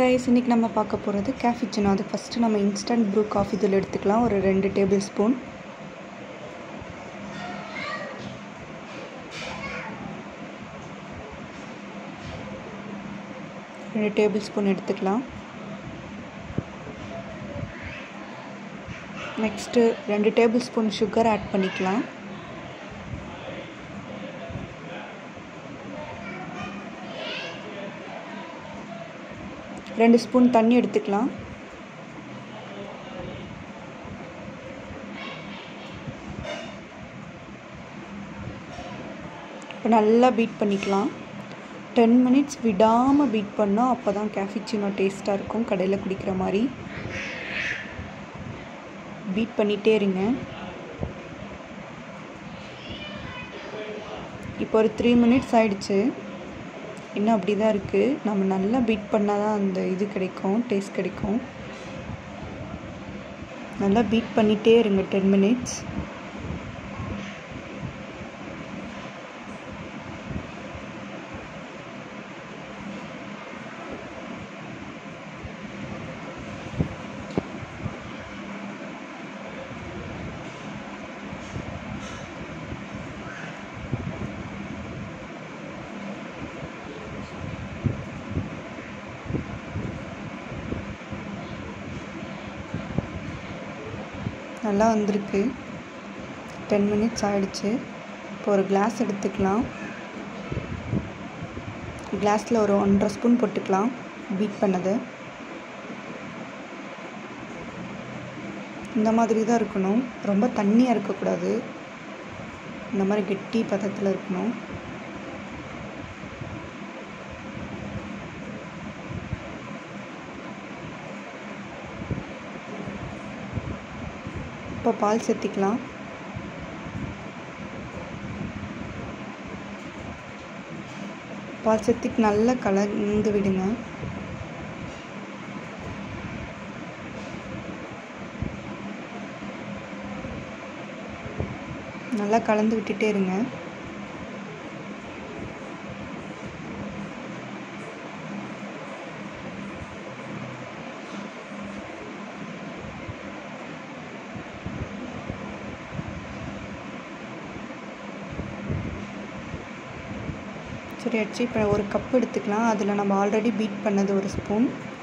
guys இன்றைக்கி நம்ம பார்க்க போகிறது கேஃபிச்சினோ அது ஃபஸ்ட்டு நம்ம இன்ஸ்டன்ட் ப்ரூ காஃபி தூள் எடுத்துக்கலாம் ஒரு ரெண்டு டேபிள் ஸ்பூன் ரெண்டு டேபிள் ஸ்பூன் எடுத்துக்கலாம் நெக்ஸ்ட்டு ரெண்டு டேபிள் ஸ்பூன் சுகர் ஆட் பண்ணிக்கலாம் ரெண்டு ஸ்பூன் தண்ணி எடுத்துக்கலாம் இப்போ நல்லா பீட் பண்ணிக்கலாம் டென் மினிட்ஸ் விடாமல் பீட் பண்ணோம் அப்போ தான் கேஃபிச்சினோ டேஸ்ட்டாக இருக்கும் கடையில் குடிக்கிற மாதிரி பீட் பண்ணிகிட்டே இருங்க இப்போ ஒரு த்ரீ மினிட்ஸ் ஆயிடுச்சு இன்னும் அப்படி தான் இருக்குது நம்ம நல்லா பீட் பண்ணால் தான் அந்த இது கிடைக்கும் டேஸ்ட் கிடைக்கும் நல்லா பீட் பண்ணிகிட்டே இருங்க டென் மினிட்ஸ் நல்லா வந்திருக்கு டென் மினிட்ஸ் ஆகிடுச்சு இப்போ ஒரு கிளாஸ் எடுத்துக்கலாம் கிளாஸில் ஒரு ஒன்றரை ஸ்பூன் போட்டுக்கலாம் பீட் பண்ணது இந்த மாதிரி தான் இருக்கணும் ரொம்ப தண்ணியாக இருக்கக்கூடாது இந்த மாதிரி கெட்டி பதத்தில் இருக்கணும் இப்போ பால் சேர்த்திக்கலாம் பால் சேர்த்திக்கு நல்லா கலந்து விடுங்க நல்லா கலந்து விட்டுட்டே இருங்க சரி அடிச்சு இப்போ ஒரு கப் எடுத்துக்கலாம் அதில் நம்ம ஆல்ரெடி பீட் பண்ணது ஒரு ஸ்பூன்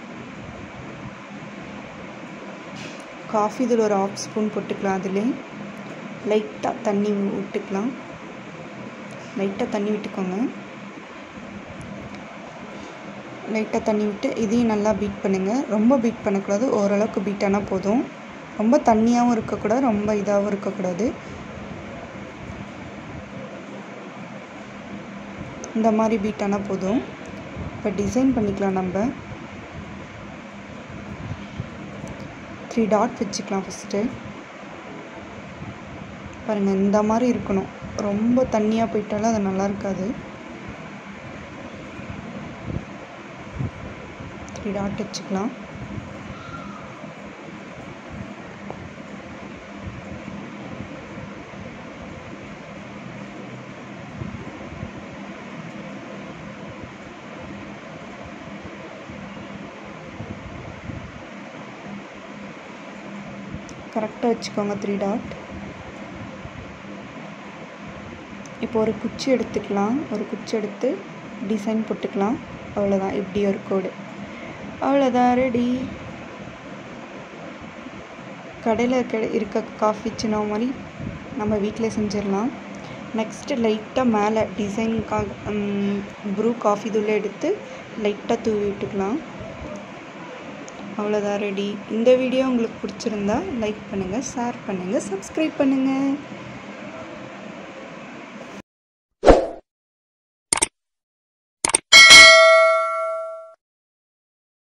காஃபி இதில் ஒரு ஆஃப் ஸ்பூன் போட்டுக்கலாம் அதில் லைட்டாக தண்ணி விட்டுக்கலாம் லைட்டாக தண்ணி விட்டுக்கோங்க லைட்டாக தண்ணி விட்டு இதையும் நல்லா பீட் பண்ணுங்கள் ரொம்ப பீட் பண்ணக்கூடாது ஓரளவுக்கு பீட் ஆனால் போதும் ரொம்ப தண்ணியாகவும் இருக்கக்கூடாது ரொம்ப இதாகவும் இருக்கக்கூடாது இந்த மாதிரி பீட் ஆனால் போதும் இப்போ டிசைன் பண்ணிக்கலாம் நம்ம த்ரீ டாட் வச்சுக்கலாம் ஃபஸ்ட்டு பாருங்கள் இந்த மாதிரி இருக்கணும் ரொம்ப தண்ணியாக போயிட்டாலும் அது நல்லா இருக்காது த்ரீ டாட் வச்சுக்கலாம் கரெக்டாக வச்சுக்கோங்க த்ரீ டாட் இப்போ ஒரு குச்சி எடுத்துக்கலாம் ஒரு குச்சி எடுத்து டிசைன் போட்டுக்கலாம் அவ்வளோதான் இப்படி ஒரு கோடு அவ்வளோதான் ரெடி கடையில் கிடை இருக்க காஃபி சின்ன மாதிரி நம்ம வீட்டிலே செஞ்சிடலாம் நெக்ஸ்ட்டு லைட்டாக மேலே டிசைனுக்காக ப்ரூ காஃபி தூள் எடுத்து லைட்டாக தூவி விட்டுக்கலாம் அவ்வளோதான் ரெடி இந்த வீடியோ உங்களுக்கு பிடிச்சிருந்தா லைக் பண்ணுங்கள் ஷேர் பண்ணுங்கள் சப்ஸ்கிரைப் பண்ணுங்கள்